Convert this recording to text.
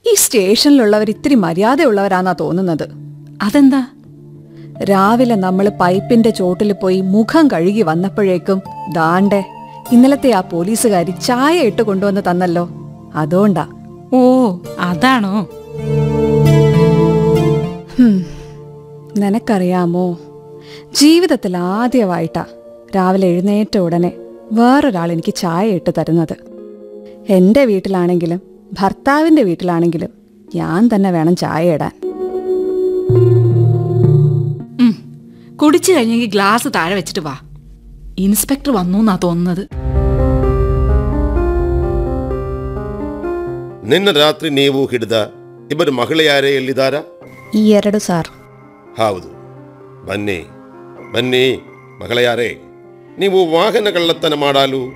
ഈ സ്റ്റേഷനിലുള്ളവർ ഇത്തിരി മര്യാദയുള്ളവരാന്നാ തോന്നുന്നത് അതെന്താ രാവിലെ നമ്മൾ പൈപ്പിന്റെ ചോട്ടിൽ പോയി മുഖം കഴുകി വന്നപ്പോഴേക്കും ദാണ്ടെ ഇന്നലത്തെ ആ പോലീസുകാരി ചായ ഇട്ട് കൊണ്ടുവന്ന് തന്നല്ലോ അതുകൊണ്ടാ ഓ അതാണോ ഹും, നിനക്കറിയാമോ ജീവിതത്തിൽ ആദ്യമായിട്ടാ രാവിലെ എഴുന്നേറ്റ ഉടനെ വേറൊരാൾ എനിക്ക് ചായ ഇട്ട് തരുന്നത് എൻ്റെ വീട്ടിലാണെങ്കിലും ഭർത്താവിൻ്റെ വീട്ടിലാണെങ്കിലും ഞാൻ തന്നെ വേണം ചായ ഇടാൻ ഉം. കുടിച്ചു കഴിഞ്ഞെങ്കിൽ ഗ്ലാസ് താഴെ വെച്ചിട്ട് വാ ഇൻസ്പെക്ടർ വന്നു എന്നാ തോന്നുന്നത് ನಿನ್ನ ರಾತ್ರಿ ನೀವು ಹಿಡಿದ ಇಬ್ಬರು ಮಹಿಳೆಯಾರೇ ಎಲ್ಲಿದ್ದಾರಾ ಈ ಎರಡು ಸಾರ್ ಹೌದು ಬನ್ನಿ ಬನ್ನಿ ಮಗಳೆಯಾರೇ ನೀವು ವಾಹನ ಕಳ್ಳತನ ಮಾಡಲು